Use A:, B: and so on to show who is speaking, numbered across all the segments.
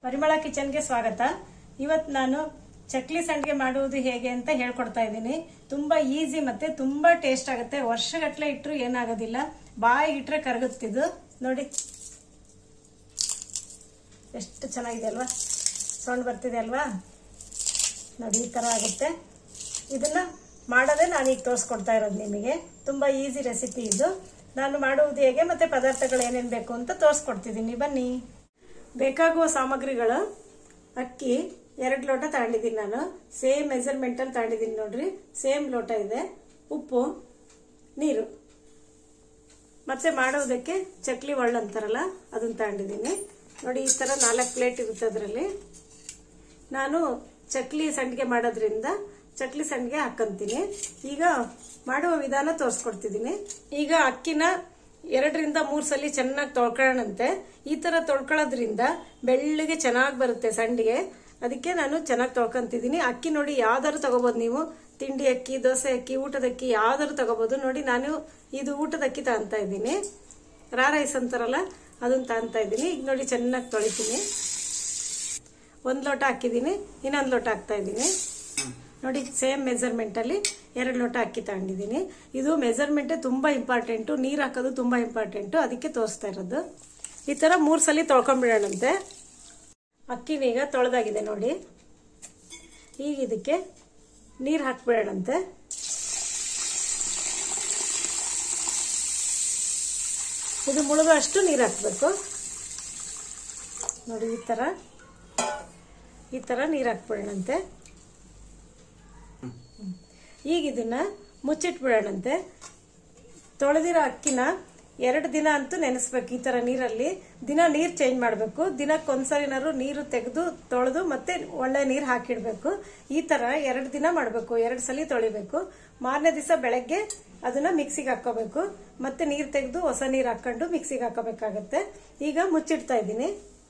A: ಪರಿಮಳ ಕಿಚನ್ಗೆ ಸ್ವಾಗತ ಇವತ್ತು ನಾನು ಚಕ್ಲಿ ಸಂಡಿಗೆ ಮಾಡುವುದು ಹೇಗೆ ಅಂತ ಹೇಳ್ಕೊಡ್ತಾ ಇದ್ದೀನಿ ತುಂಬಾ ಈಸಿ ಮತ್ತೆ ತುಂಬಾ ಟೇಸ್ಟ್ ಆಗುತ್ತೆ ವರ್ಷಗಟ್ಲೆ ಇಟ್ಟರು ಏನಾಗೋದಿಲ್ಲ ಬಾಯಿಗೆ ಇಟ್ರೆ ಕರಗುತ್ತಿದ್ದು ನೋಡಿ ಎಷ್ಟು ಚೆನ್ನಾಗಿದೆ ಅಲ್ವಾ ಸೌಂಡ್ ಬರ್ತಿದೆ ಅಲ್ವಾ ನೋಡಿ ಈ ತರ ಆಗುತ್ತೆ ಇದನ್ನ ಮಾಡೋದೇ ನಾನು ಈಗ ತೋರಿಸ್ಕೊಡ್ತಾ ಇರೋದು ನಿಮಗೆ ತುಂಬಾ ಈಸಿ ರೆಸಿಪಿ ಇದು ನಾನು ಮಾಡುವುದು ಹೇಗೆ ಮತ್ತೆ ಪದಾರ್ಥಗಳು ಏನೇನು ಬೇಕು ಅಂತ ತೋರಿಸ್ಕೊಡ್ತಿದ್ದೀನಿ ಬನ್ನಿ ಬೇಕಾಗುವ ಸಾಮಗ್ರಿಗಳು ಅಕ್ಕಿ ಎರಡು ಲೋಟ ತಗೊಂಡಿದ್ದೀನಿ ನಾನು ಸೇಮ್ ಮೆಜರ್ಮೆಂಟಲ್ಲಿ ತಗೊಂಡಿದ್ದೀನಿ ನೋಡ್ರಿ ಸೇಮ್ ಲೋಟ ಇದೆ ಉಪ್ಪು ನೀರು ಮತ್ತೆ ಮಾಡೋದಕ್ಕೆ ಚಕ್ಲಿ ಒಳ್ಳು ಅಂತಾರಲ್ಲ ಅದನ್ನ ತಗೊಂಡಿದ್ದೀನಿ ನೋಡಿ ಈ ಥರ ನಾಲ್ಕು ಪ್ಲೇಟ್ ಇರುತ್ತೆ ಅದರಲ್ಲಿ ನಾನು ಚಕ್ಲಿ ಸಂಡಿಗೆ ಮಾಡೋದ್ರಿಂದ ಚಕ್ಲಿ ಸಂಡಿಗೆ ಹಾಕಂತೀನಿ ಈಗ ಮಾಡುವ ವಿಧಾನ ತೋರಿಸ್ಕೊಡ್ತಿದ್ದೀನಿ ಈಗ ಅಕ್ಕಿನ ಎರಡರಿಂದ ಮೂರು ಸಲ ಚೆನ್ನಾಗಿ ತೊಳ್ಕೊಳ್ಳೋಣಂತೆ ಈ ತರ ತೊಳ್ಕೊಳ್ಳೋದ್ರಿಂದ ಬೆಳ್ಳಗೆ ಚೆನ್ನಾಗಿ ಬರುತ್ತೆ ಸಂಡಿಗೆ ಅದಕ್ಕೆ ನಾನು ಚೆನ್ನಾಗಿ ತೊಳ್ಕೊಂತಿದ್ದೀನಿ ಅಕ್ಕಿ ನೋಡಿ ಯಾವ್ದಾದ್ರು ತಗೋಬಹುದು ನೀವು ತಿಂಡಿ ಅಕ್ಕಿ ದೋಸೆ ಅಕ್ಕಿ ಊಟದ ಅಕ್ಕಿ ಯಾವ್ದಾದ್ರು ತಗೋಬಹುದು ನೋಡಿ ನಾನು ಇದು ಊಟದ ಅಕ್ಕಿ ತಗೊಂತಾ ಇದ್ದೀನಿ ರಾ ರೈಸ್ ಅಂತಾರಲ್ಲ ಅದನ್ನ ತಗೊಂತಾ ಇದ್ದೀನಿ ಈಗ ನೋಡಿ ಚೆನ್ನಾಗಿ ತೊಳಿತೀನಿ ಒಂದು ಲೋಟ ಹಾಕಿದ್ದೀನಿ ಇನ್ನೊಂದು ಲೋಟ ಹಾಕ್ತಾ ಇದ್ದೀನಿ ನೋಡಿ ಸೇಮ್ ಮೆಜರ್ಮೆಂಟ್ ಅಲ್ಲಿ ಎರಡು ಲೋಟ ಅಕ್ಕಿ ತಗೊಂಡಿದ್ದೀನಿ ಇದು ಮೆಜರ್ಮೆಂಟ್ ತುಂಬಾ ಇಂಪಾರ್ಟೆಂಟು ನೀರು ಹಾಕೋದು ತುಂಬಾ ಇಂಪಾರ್ಟೆಂಟು ಅದಕ್ಕೆ ತೋರಿಸ್ತಾ ಇರೋದು ಈ ತರ ಮೂರು ಸಲ ತೊಳ್ಕೊಂಡ್ಬಿಡೋಣಂತೆ ಅಕ್ಕಿನ ಈಗ ತೊಳೆದಾಗಿದೆ ನೋಡಿ ಈಗ ಇದಕ್ಕೆ ನೀರು ಹಾಕ್ಬಿಡೋಣಂತೆ ಇದು ಮುಳುಗೋ ಅಷ್ಟು ನೀರು ಹಾಕ್ಬೇಕು ನೋಡಿ ಈ ತರ ಈ ತರ ನೀರು ಹಾಕ್ಬಿಡೋಣಂತೆ ಈಗ ಇದನ್ನ ಮುಚ್ಚಿಟ್ಬಿಡೋಣಂತೆ ತೊಳೆದಿರೋ ಅಕ್ಕಿನ ಎರಡು ದಿನ ಅಂತೂ ನೆನೆಸ್ಬೇಕು ಈ ತರ ನೀರಲ್ಲಿ ದಿನ ನೀರು ಚೇಂಜ್ ಮಾಡಬೇಕು ದಿನಕ್ಕೊಂದ್ಸರಿನಾದ್ರು ನೀರು ತೆಗೆದು ತೊಳೆದು ಮತ್ತೆ ಒಳ್ಳೆ ನೀರು ಹಾಕಿಡ್ಬೇಕು ಈ ತರ ಎರಡು ದಿನ ಮಾಡಬೇಕು ಎರಡು ಸಲ ತೊಳಿಬೇಕು ಮಾರನೇ ದಿವಸ ಬೆಳಗ್ಗೆ ಅದನ್ನ ಮಿಕ್ಸಿಗೆ ಹಾಕೋಬೇಕು ಮತ್ತೆ ನೀರು ತೆಗೆದು ಹೊಸ ನೀರು ಹಾಕೊಂಡು ಮಿಕ್ಸಿಗೆ ಹಾಕೋಬೇಕಾಗತ್ತೆ ಈಗ ಮುಚ್ಚಿಡ್ತಾ ಇದ್ದೀನಿ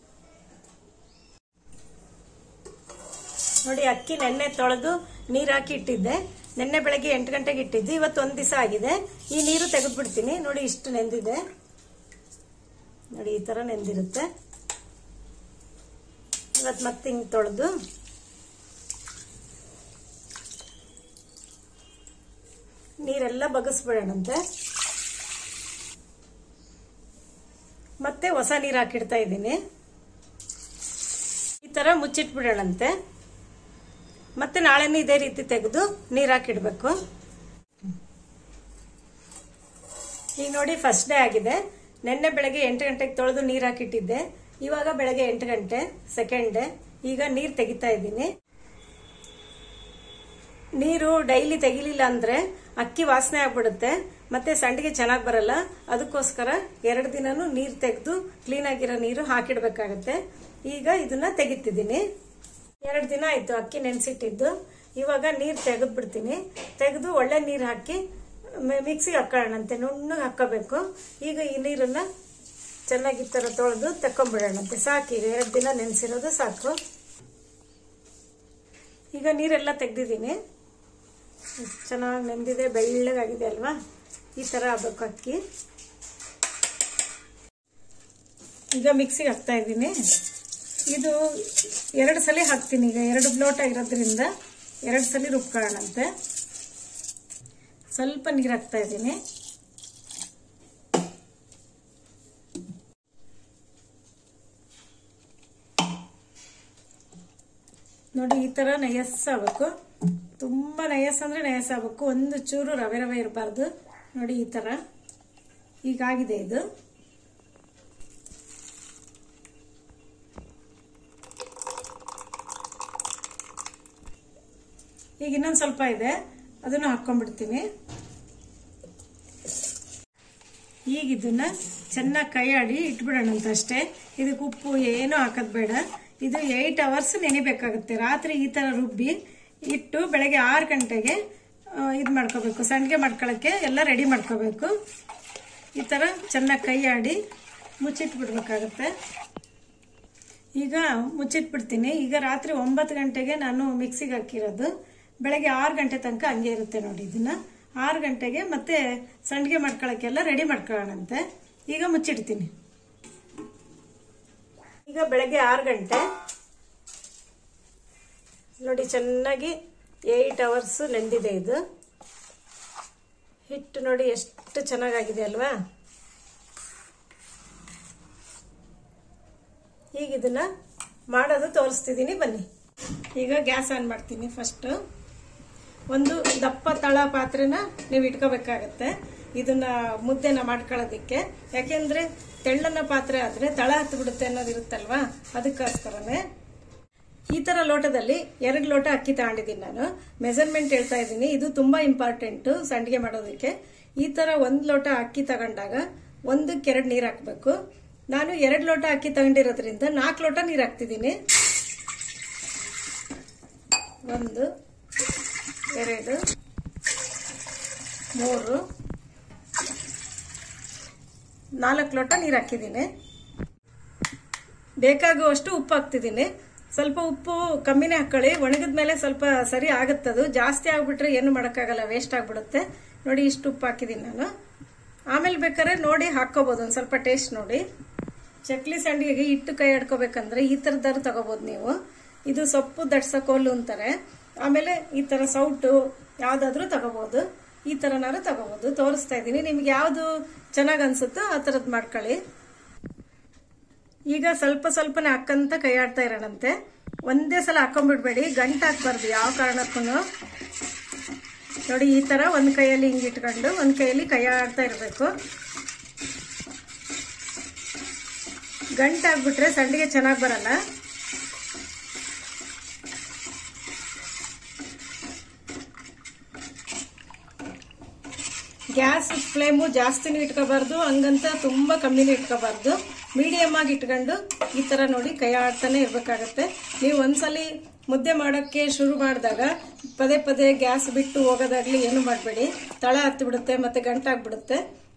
A: ನೋಡಿ ಅಕ್ಕಿ ನೆನ್ನೆ ತೊಳೆದು ನೀರು ಹಾಕಿ ಇಟ್ಟಿದ್ದೆ ನಿನ್ನೆ ಬೆಳಗ್ಗೆ ಎಂಟು ಗಂಟೆಗೆ ಇಟ್ಟಿದ್ದೆ ಇವತ್ತು ಒಂದ್ ದಿವಸ ಆಗಿದೆ ಈ ನೀರು ತೆಗೆದ್ಬಿಡ್ತೀನಿ ನೋಡಿ ಇಷ್ಟು ನೆಂದಿದೆ ನೋಡಿ ಈ ತರ ನೆಂದಿರುತ್ತೆ ಇವತ್ತು ಮತ್ತೆ ಹಿಂಗ್ ತೊಳೆದು ನೀರೆಲ್ಲ ಬಗಸ್ಬಿಡೋಣಂತೆ ಮತ್ತೆ ಹೊಸ ನೀರು ಹಾಕಿಡ್ತಾ ಇದ್ದೀನಿ ಈ ತರ ಮುಚ್ಚಿಟ್ಬಿಡೋಣಂತೆ ಮತ್ತೆ ನಾಳೆನೂ ಇದೇ ರೀತಿ ತೆಗೆದು ನೀರು ಹಾಕಿಡ್ಬೇಕು ಈಗ ನೋಡಿ ಫಸ್ಟ್ ಡೇ ಆಗಿದೆ ನಿನ್ನೆ ಬೆಳಗ್ಗೆ ಎಂಟು ಗಂಟೆಗೆ ತೊಳೆದು ನೀರು ಹಾಕಿಟ್ಟಿದ್ದೆ ಇವಾಗ ಬೆಳಗ್ಗೆ ಎಂಟು ಗಂಟೆ ಸೆಕೆಂಡ್ ಡೇ ಈಗ ನೀರು ತೆಗಿತಾ ಇದ್ದೀನಿ ನೀರು ಡೈಲಿ ತೆಗಿಲಿಲ್ಲ ಅಂದ್ರೆ ಅಕ್ಕಿ ವಾಸನೆ ಆಗ್ಬಿಡುತ್ತೆ ಮತ್ತೆ ಸಂಡಿಗೆ ಚೆನ್ನಾಗಿ ಬರಲ್ಲ ಅದಕ್ಕೋಸ್ಕರ ಎರಡು ದಿನನೂ ನೀರು ತೆಗೆದು ಕ್ಲೀನ್ ಆಗಿರೋ ನೀರು ಹಾಕಿಡ್ಬೇಕಾಗತ್ತೆ ಈಗ ಇದನ್ನ ತೆಗಿತಿದ್ದೀನಿ ಎರಡು ದಿನ ಆಯ್ತು ಅಕ್ಕಿ ನೆನೆಸಿಟ್ಟಿದ್ದು ಇವಾಗ ನೀರು ತೆಗೆದು ಬಿಡ್ತೀನಿ ತೆಗೆದು ಒಳ್ಳೆ ನೀರು ಹಾಕಿ ಮಿಕ್ಸಿಗೆ ಹಾಕೊಳ್ಳೋಣಂತೆ ನುಣ್ಣಗೆ ಹಾಕೋಬೇಕು ಈಗ ಈ ನೀರನ್ನ ಚೆನ್ನಾಗಿ ಈ ಥರ ತೊಳೆದು ತಕೊಂಡ್ಬಿಡೋಣಂತೆ ಸಾಕು ಈಗ ಎರಡು ದಿನ ನೆನೆಸಿರೋದು ಸಾಕು ಈಗ ನೀರೆಲ್ಲ ತೆಗ್ದಿದ್ದೀನಿ ಚೆನ್ನಾಗಿ ನೆಂದಿದೆ ಬೆಳ್ಳಗಾಗಿದೆ ಅಲ್ವಾ ಈ ಥರ ಆಗ್ಬೇಕು ಅಕ್ಕಿ ಈಗ ಮಿಕ್ಸಿಗೆ ಹಾಕ್ತಾ ಇದ್ದೀನಿ ಇದು ಎರಡು ಸಲ ಹಾಕ್ತೀನಿ ಈಗ ಎರಡು ಲೋಟ ಇರೋದ್ರಿಂದ ಎರಡು ಸಲ ರುಬ್ಕೊಳ್ಳೋಣಂತೆ ಸ್ವಲ್ಪ ನೀರು ಹಾಕ್ತಾ ಇದ್ದೀನಿ ನೋಡಿ ಈ ತರ ನಯಸ್ಸಾಗಬೇಕು ತುಂಬಾ ನಯಸ್ ಅಂದ್ರೆ ನಯಸ್ಸಾಗಬೇಕು ಒಂದು ಚೂರು ರವೆ ರವೆ ಇರಬಾರ್ದು ನೋಡಿ ಈ ತರ ಈಗಾಗಿದೆ ಇದು ಈಗ ಇನ್ನೊಂದು ಸ್ವಲ್ಪ ಇದೆ ಅದನ್ನು ಹಾಕೊಂಡ್ಬಿಡ್ತೀನಿ ಈಗ ಇದನ್ನ ಚೆನ್ನಾಗಿ ಕೈ ಆಡಿ ಇಟ್ಬಿಡೋಣಂತ ಅಷ್ಟೇ ಇದಕ್ಕೆ ಉಪ್ಪು ಏನೂ ಹಾಕೋದು ಬೇಡ ಇದು ಏಯ್ಟ್ ಅವರ್ಸ್ ನೆನಿಬೇಕಾಗುತ್ತೆ ರಾತ್ರಿ ಈ ಥರ ರುಬ್ಬಿ ಇಟ್ಟು ಬೆಳಗ್ಗೆ ಆರು ಗಂಟೆಗೆ ಇದು ಮಾಡ್ಕೋಬೇಕು ಸಂಡಿಗೆ ಮಾಡ್ಕೊಳ್ಳೋಕ್ಕೆ ಎಲ್ಲ ರೆಡಿ ಮಾಡ್ಕೋಬೇಕು ಈ ಥರ ಚೆನ್ನಾಗಿ ಕೈ ಆಡಿ ಮುಚ್ಚಿಟ್ಬಿಡ್ಬೇಕಾಗತ್ತೆ ಈಗ ಮುಚ್ಚಿಟ್ಬಿಡ್ತೀನಿ ಈಗ ರಾತ್ರಿ ಒಂಬತ್ತು ಗಂಟೆಗೆ ನಾನು ಮಿಕ್ಸಿಗೆ ಹಾಕಿರೋದು ಬೆಳಗ್ಗೆ ಆರು ಗಂಟೆ ತನಕ ಹಂಗೆ ಇರುತ್ತೆ ನೋಡಿ ಇದನ್ನ ಆರು ಗಂಟೆಗೆ ಮತ್ತೆ ಸಂಡಿಗೆ ಮಾಡ್ಕೊಳ್ಳೋಕ್ಕೆಲ್ಲ ರೆಡಿ ಮಾಡ್ಕೊಳ್ಳೋಣಂತೆ ಈಗ ಮುಚ್ಚಿಡ್ತೀನಿ ಈಗ ಬೆಳಗ್ಗೆ ಆರು ಗಂಟೆ ನೋಡಿ ಚೆನ್ನಾಗಿ ಏಯ್ಟ್ ಅವರ್ಸ್ ನೆಂದಿದೆ ಇದು ಹಿಟ್ಟು ನೋಡಿ ಎಷ್ಟು ಚೆನ್ನಾಗಾಗಿದೆ ಅಲ್ವಾ ಈಗ ಇದನ್ನ ಮಾಡೋದು ತೋರಿಸ್ತಿದ್ದೀನಿ ಬನ್ನಿ ಈಗ ಗ್ಯಾಸ್ ಆನ್ ಮಾಡ್ತೀನಿ ಫಸ್ಟ್ ಒಂದು ದಪ್ಪ ತಳ ಪಾತ್ರೆನ ನೀವು ಇಟ್ಕೋಬೇಕಾಗತ್ತೆ ಇದನ್ನ ಮುದ್ದೆನ ಮಾಡ್ಕೊಳ್ಳೋದಿಕ್ಕೆ ಯಾಕೆಂದ್ರೆ ತೆಳ್ಳನ ಪಾತ್ರೆ ಆದ್ರೆ ತಳ ಹತ್ತು ಬಿಡುತ್ತೆ ಅನ್ನೋದಿರುತ್ತಲ್ವಾ ಅದಕ್ಕೋಸ್ಕರನೇ ಈ ತರ ಲೋಟದಲ್ಲಿ ಎರಡು ಲೋಟ ಅಕ್ಕಿ ತಗೊಂಡಿದ್ದೀನಿ ನಾನು ಮೆಜರ್ಮೆಂಟ್ ಹೇಳ್ತಾ ಇದ್ದೀನಿ ಇದು ತುಂಬಾ ಇಂಪಾರ್ಟೆಂಟ್ ಸಂಡಿಗೆ ಮಾಡೋದಕ್ಕೆ ಈ ತರ ಒಂದ್ ಲೋಟ ಅಕ್ಕಿ ತಗೊಂಡಾಗ ಒಂದಕ್ಕೆ ಎರಡು ನೀರು ಹಾಕ್ಬೇಕು ನಾನು ಎರಡು ಲೋಟ ಅಕ್ಕಿ ತಗೊಂಡಿರೋದ್ರಿಂದ ನಾಲ್ಕು ಲೋಟ ನೀರು ಹಾಕ್ತಿದ್ದೀನಿ ಒಂದು ಎರಡು ಮೂರು ನಾಲ್ಕು ಲೋಟ ನೀರು ಹಾಕಿದ್ದೀನಿ ಬೇಕಾಗುವಷ್ಟು ಉಪ್ಪು ಹಾಕ್ತಿದ್ದೀನಿ ಸ್ವಲ್ಪ ಉಪ್ಪು ಕಮ್ಮಿನೇ ಹಾಕೊಳ್ಳಿ ಒಣಗಿದ ಮೇಲೆ ಸ್ವಲ್ಪ ಸರಿ ಆಗುತ್ತದು ಜಾಸ್ತಿ ಆಗ್ಬಿಟ್ರೆ ಏನು ಮಾಡೋಕ್ಕಾಗಲ್ಲ ವೇಸ್ಟ್ ಆಗ್ಬಿಡುತ್ತೆ ನೋಡಿ ಇಷ್ಟು ಉಪ್ಪು ಹಾಕಿದ್ದೀನಿ ನಾನು ಆಮೇಲೆ ಬೇಕಾದ್ರೆ ನೋಡಿ ಹಾಕ್ಕೋಬೋದು ಒಂದು ಸ್ವಲ್ಪ ಟೇಸ್ಟ್ ನೋಡಿ ಚಕ್ಲಿ ಸಂಡಿಗೆಗೆ ಹಿಟ್ಟು ಕೈ ಆಡ್ಕೋಬೇಕಂದ್ರೆ ಈ ಥರದಾರು ತಗೋಬೋದು ನೀವು ಇದು ಸೊಪ್ಪು ದಡ್ಸ ಕೋಲು ಅಂತಾರೆ ಆಮೇಲೆ ಈ ಥರ ಸೌಟು ಯಾವುದಾದ್ರೂ ತಗೋಬೋದು ಈ ಥರನಾರು ತಗೋಬೋದು ತೋರಿಸ್ತಾ ಇದ್ದೀನಿ ನಿಮ್ಗೆ ಯಾವುದು ಚೆನ್ನಾಗಿ ಅನ್ಸುತ್ತೋ ಆ ಥರದ್ದು ಮಾಡ್ಕೊಳ್ಳಿ ಈಗ ಸ್ವಲ್ಪ ಸ್ವಲ್ಪನೇ ಹಾಕಂತ ಕೈ ಆಡ್ತಾ ಇರೋಣಂತೆ ಒಂದೇ ಸಲ ಹಾಕೊಂಡ್ಬಿಡ್ಬೇಡಿ ಗಂಟು ಹಾಕ್ಬಾರ್ದು ಯಾವ ಕಾರಣಕ್ಕೂ ನೋಡಿ ಈ ತರ ಒಂದ್ ಕೈಯಲ್ಲಿ ಹಿಂಗ್ ಇಟ್ಕೊಂಡು ಒಂದ್ ಕೈಯಲ್ಲಿ ಕೈ ಆಡ್ತಾ ಇರಬೇಕು ಗಂಟು ಹಾಕ್ಬಿಟ್ರೆ ಸಂಡಿಗೆ ಚೆನ್ನಾಗಿ ಬರಲ್ಲ ಗ್ಯಾಸ್ ಫ್ಲೇಮು ಜಾಸ್ತಿನೂ ಇಟ್ಕೋಬಾರ್ದು ಹಂಗಂತ ತುಂಬ ಕಮ್ಮಿನೂ ಇಟ್ಕೋಬಾರ್ದು ಮೀಡಿಯಮ್ ಆಗಿ ಇಟ್ಕೊಂಡು ಈ ಥರ ನೋಡಿ ಕೈ ಆಡ್ತಾನೆ ಇರಬೇಕಾಗತ್ತೆ ನೀವು ಒಂದ್ಸಲಿ ಮುದ್ದೆ ಮಾಡೋಕ್ಕೆ ಶುರು ಮಾಡಿದಾಗ ಪದೇ ಪದೇ ಗ್ಯಾಸ್ ಬಿಟ್ಟು ಹೋಗೋದಾಗ್ಲಿ ಏನು ಮಾಡಬೇಡಿ ತಳ ಹತ್ತಿ ಬಿಡುತ್ತೆ ಮತ್ತೆ ಗಂಟಾಗ್ಬಿಡುತ್ತೆ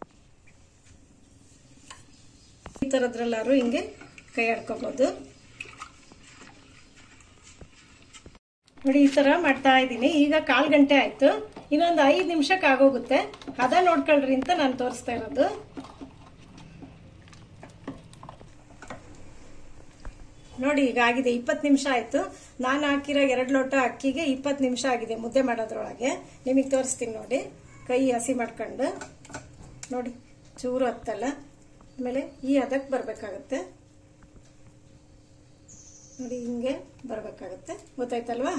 A: ಈ ಥರದ್ರಲ್ಲಾರು ಹಿಂಗೆ ಕೈ ಆಡ್ಕೋಬೋದು ನೋಡಿ ಈ ತರ ಮಾಡ್ತಾ ಇದ್ದೀನಿ ಈಗ ಕಾಲ್ ಗಂಟೆ ಆಯ್ತು ಇನ್ನೊಂದು ಐದು ನಿಮಿಷಕ್ಕೆ ಆಗೋಗುತ್ತೆ ಹದ ನೋಡ್ಕೊಳ್ರಿ ಅಂತ ನಾನು ತೋರಿಸ್ತಾ ಇರೋದು ನೋಡಿ ಈಗ ಆಗಿದೆ ಇಪ್ಪತ್ತು ನಿಮಿಷ ಆಯ್ತು ನಾನು ಹಾಕಿರೋ ಎರಡು ಲೋಟ ಅಕ್ಕಿಗೆ ಇಪ್ಪತ್ತು ನಿಮಿಷ ಆಗಿದೆ ಮುದ್ದೆ ಮಾಡೋದ್ರೊಳಗೆ ನಿಮಗೆ ತೋರಿಸ್ತೀನಿ ನೋಡಿ ಕೈ ಹಸಿ ಮಾಡ್ಕೊಂಡು ನೋಡಿ ಚೂರು ಹತ್ತಲ್ಲ ಆಮೇಲೆ ಈ ಹದಕ್ಕೆ ಬರಬೇಕಾಗತ್ತೆ ನೋಡಿ ಹಿಂಗೆ ಬರಬೇಕಾಗತ್ತೆ ಗೊತ್ತಾಯ್ತಲ್ವಾ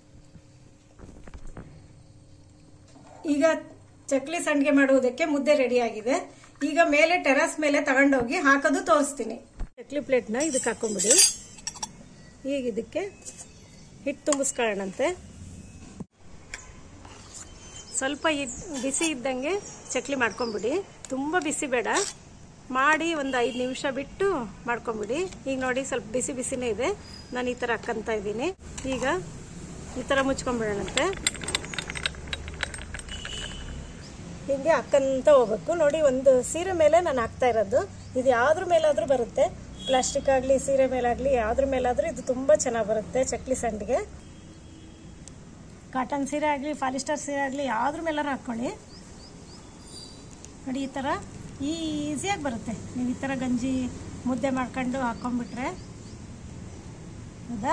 A: ಈಗ ಚಕ್ಲಿ ಸಂಡಿಗೆ ಮಾಡುವುದಕ್ಕೆ ಮುದ್ದೆ ರೆಡಿ ಆಗಿದೆ ಈಗ ಮೇಲೆ ಟೆರಸ್ ಮೇಲೆ ತಗೊಂಡೋಗಿ ಹಾಕೋದು ತೋರಿಸ್ತೀನಿ ಚಕ್ಲಿ ಪ್ಲೇಟ್ನ ಇದಕ್ಕೆ ಹಾಕೊಂಬಿಡಿ ಈಗ ಇದಕ್ಕೆ ಹಿಟ್ಟು ತುಂಬಿಸ್ಕೊಳ್ಳೋಣಂತೆ ಸ್ವಲ್ಪ ಇದ್- ಬಿಸಿ ಇದ್ದಂಗೆ ಚಕ್ಲಿ ಮಾಡ್ಕೊಂಬಿಡಿ ತುಂಬ ಬಿಸಿ ಬೇಡ ಮಾಡಿ ಒಂದು ಐದು ನಿಮಿಷ ಬಿಟ್ಟು ಮಾಡ್ಕೊಂಬಿಡಿ ಈಗ ನೋಡಿ ಸ್ವಲ್ಪ ಬಿಸಿ ಬಿಸಿನೇ ಇದೆ ನಾನು ಈ ಥರ ಹಾಕ್ಕಂತ ಇದ್ದೀನಿ ಈಗ ಈ ಥರ ಮುಚ್ಕೊಂಬಿಡೋಣಂತೆ ಹೀಗೆ ಹಾಕ್ಕಂತ ಹೋಗ್ಬೇಕು ನೋಡಿ ಒಂದು ಸೀರೆ ಮೇಲೆ ನಾನು ಹಾಕ್ತಾ ಇರೋದು ಇದು ಯಾವ್ದ್ರ ಮೇಲಾದ್ರೂ ಬರುತ್ತೆ ಪ್ಲಾಸ್ಟಿಕ್ ಆಗಲಿ ಸೀರೆ ಮೇಲಾಗಲಿ ಯಾವ್ದ್ರ ಮೇಲಾದ್ರೂ ಇದು ತುಂಬ ಚೆನ್ನಾಗಿ ಬರುತ್ತೆ ಚಕ್ಲಿ ಸಂಡಿಗೆ ಕಾಟನ್ ಸೀರೆ ಆಗಲಿ ಪಾಲಿಸ್ಟರ್ ಸೀರೆ ಆಗಲಿ ಯಾವ್ದ್ರ ಮೇಲಾರು ಹಾಕ್ಕೊಳ್ಳಿ ನೋಡಿ ಈ ಥರ ಈಸಿಯಾಗಿ ಬರುತ್ತೆ ನೀವು ಈ ಥರ ಗಂಜಿ ಮುದ್ದೆ ಮಾಡ್ಕೊಂಡು ಹಾಕ್ಕೊಂಡ್ಬಿಟ್ರೆ ಹೌದಾ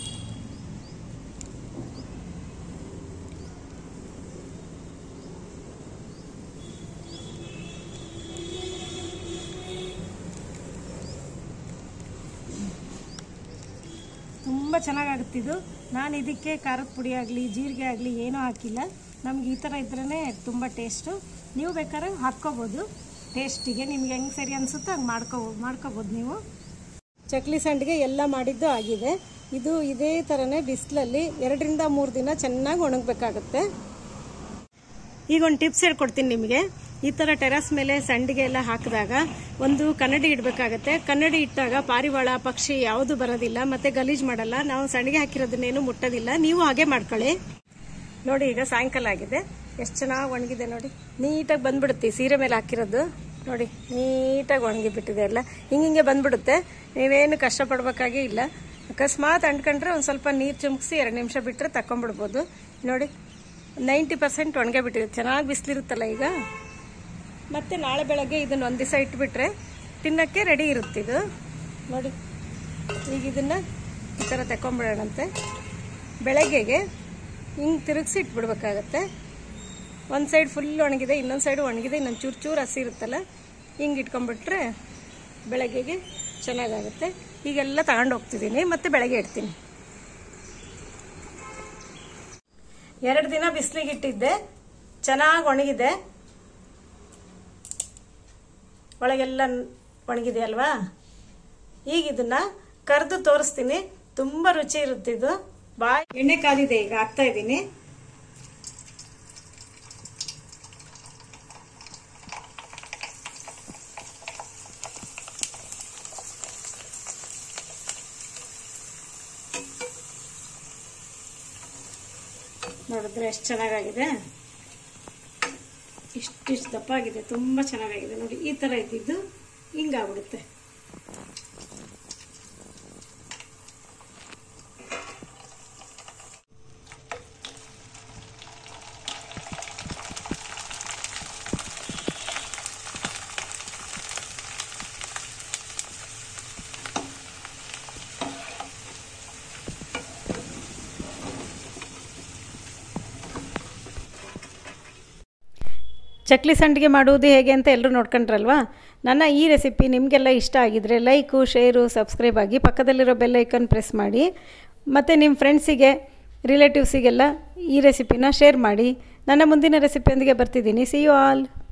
A: ತುಂಬ ಚೆನ್ನಾಗಾಗುತ್ತೆ ಇದು ನಾನು ಇದಕ್ಕೆ ಖಾರದ ಪುಡಿ ಆಗಲಿ ಜೀರಿಗೆ ಆಗಲಿ ಏನೂ ಹಾಕಿಲ್ಲ ನಮ್ಗೆ ಈ ಥರ ಇದ್ರೇ ತುಂಬ ಟೇಸ್ಟು ನೀವು ಬೇಕಾದ್ರೆ ಹಾಕ್ಕೋಬೋದು ಟೇಸ್ಟಿಗೆ ನಿಮ್ಗೆ ಹೆಂಗೆ ಸರಿ ಅನಿಸುತ್ತೋ ಹಂಗೆ ಮಾಡ್ಕೋ ಮಾಡ್ಕೋಬೋದು ನೀವು ಚಕ್ಲಿ ಸಂಡಿಗೆ ಎಲ್ಲ ಮಾಡಿದ್ದು ಆಗಿದೆ ಇದು ಇದೇ ಥರನೇ ಬಿಸಿಲಲ್ಲಿ ಎರಡರಿಂದ ಮೂರು ದಿನ ಚೆನ್ನಾಗಿ ಒಣಗಬೇಕಾಗುತ್ತೆ ಈಗ ಒಂದು ಟಿಪ್ಸ್ ಹೇಳ್ಕೊಡ್ತೀನಿ ನಿಮಗೆ ಈ ಥರ ಟೆರಸ್ ಮೇಲೆ ಸಂಡಿಗೆ ಎಲ್ಲ ಹಾಕಿದಾಗ ಒಂದು ಕನ್ನಡಿ ಇಡಬೇಕಾಗತ್ತೆ ಕನ್ನಡಿ ಇಟ್ಟಾಗ ಪಾರಿವಾಳ ಪಕ್ಷಿ ಯಾವುದು ಬರೋದಿಲ್ಲ ಮತ್ತೆ ಗಲೀಜ್ ಮಾಡಲ್ಲ ನಾವು ಸಂಡಿಗೆ ಹಾಕಿರೋದನ್ನೇನು ಮುಟ್ಟೋದಿಲ್ಲ ನೀವು ಹಾಗೆ ಮಾಡ್ಕೊಳ್ಳಿ ನೋಡಿ ಈಗ ಸಾಯಂಕಾಲ ಆಗಿದೆ ಎಷ್ಟು ಚೆನ್ನಾಗಿ ಒಣಗಿದೆ ನೋಡಿ ನೀಟಾಗಿ ಬಂದ್ಬಿಡುತ್ತೆ ಈ ಸೀರೆ ಮೇಲೆ ಹಾಕಿರೋದು ನೋಡಿ ನೀಟಾಗಿ ಒಣಗಿಬಿಟ್ಟಿದೆ ಎಲ್ಲ ಹಿಂಗೆ ಹಿಂಗೆ ಬಂದ್ಬಿಡುತ್ತೆ ನೀವೇನು ಕಷ್ಟಪಡ್ಬೇಕಾಗೇ ಇಲ್ಲ ಅಕಸ್ಮಾತ್ ಅಂಟ್ಕೊಂಡ್ರೆ ಒಂದು ಸ್ವಲ್ಪ ನೀರು ಚುಮ್ಕಿಸಿ ಎರಡು ನಿಮಿಷ ಬಿಟ್ಟರೆ ತಕೊಂಡ್ಬಿಡ್ಬೋದು ನೋಡಿ ನೈಂಟಿ ಪರ್ಸೆಂಟ್ ಒಣಗೆ ಬಿಟ್ಟಿದೆ ಚೆನ್ನಾಗಿ ಬಿಸಿಲಿರುತ್ತಲ್ಲ ಈಗ ಮತ್ತೆ ನಾಳೆ ಬೆಳಗ್ಗೆ ಇದನ್ನ ಒಂದು ದಿವಸ ಇಟ್ಬಿಟ್ರೆ ತಿನ್ನಕ್ಕೆ ರೆಡಿ ಇರುತ್ತಿದು ನೋಡಿ ಈಗ ಇದನ್ನು ಈ ಥರ ತಗೊಂಬಿಡೋಣಂತೆ ಬೆಳಗ್ಗೆಗೆ ಹಿಂಗೆ ತಿರುಗಿಸಿ ಇಟ್ಬಿಡ್ಬೇಕಾಗತ್ತೆ ಒಂದು ಸೈಡ್ ಫುಲ್ ಒಣಗಿದೆ ಇನ್ನೊಂದು ಸೈಡ್ ಒಣಗಿದೆ ಇನ್ನೊಂದು ಚೂರು ಚೂರು ಹಸಿ ಇರುತ್ತಲ್ಲ ಹಿಂಗೆ ಇಟ್ಕೊಂಡ್ಬಿಟ್ರೆ ಬೆಳಗ್ಗೆಗೆ ಚೆನ್ನಾಗಾಗುತ್ತೆ ಈಗೆಲ್ಲ ತಗೊಂಡು ಹೋಗ್ತಿದ್ದೀನಿ ಮತ್ತು ಬೆಳಗ್ಗೆ ಇಡ್ತೀನಿ ಎರಡು ದಿನ ಬಿಸಿಲಿಗೆ ಇಟ್ಟಿದ್ದೆ ಚೆನ್ನಾಗಿ ಒಣಗಿದೆ ಒಳಗೆಲ್ಲ ಒಣಗಿದೆ ಅಲ್ವಾ ಈಗ ಇದನ್ನ ಕರೆದು ತೋರಿಸ್ತೀನಿ ತುಂಬ ರುಚಿ ಇರುತ್ತೆ ಇದು ಬಾಯ್ ಎಣ್ಣೆ ಕಾದಿದೆ ಈಗ ಹಾಕ್ತಾ ಇದ್ದೀನಿ ನೋಡಿದ್ರೆ ಎಷ್ಟು ಚೆನ್ನಾಗಾಗಿದೆ ಇಷ್ಟಿಷ್ಟು ದಪ್ಪ ಆಗಿದೆ ತುಂಬ ಚೆನ್ನಾಗಾಗಿದೆ ನೋಡಿ ಈ ಥರ ಇದ್ದಿದ್ದು ಹಿಂಗಾಗ್ಬಿಡುತ್ತೆ ಚಕ್ಲಿ ಸಂಡಿಗೆ ಮಾಡುವುದು ಹೇಗೆ ಅಂತ ಎಲ್ಲರೂ ನೋಡ್ಕೊಂಡ್ರಲ್ವಾ ನನ್ನ ಈ ರೆಸಿಪಿ ನಿಮಗೆಲ್ಲ ಇಷ್ಟ ಆಗಿದರೆ ಲೈಕು ಶೇರು ಸಬ್ಸ್ಕ್ರೈಬ್ ಆಗಿ ಪಕ್ಕದಲ್ಲಿರೋ ಬೆಲ್ ಐಕನ್ ಪ್ರೆಸ್ ಮಾಡಿ ಮತ್ತು ನಿಮ್ಮ ಫ್ರೆಂಡ್ಸಿಗೆ ರಿಲೇಟಿವ್ಸಿಗೆಲ್ಲ ಈ ರೆಸಿಪಿನ ಶೇರ್ ಮಾಡಿ ನನ್ನ ಮುಂದಿನ ರೆಸಿಪಿಯೊಂದಿಗೆ ಬರ್ತಿದ್ದೀನಿ ಸಿ ಯು ಆಲ್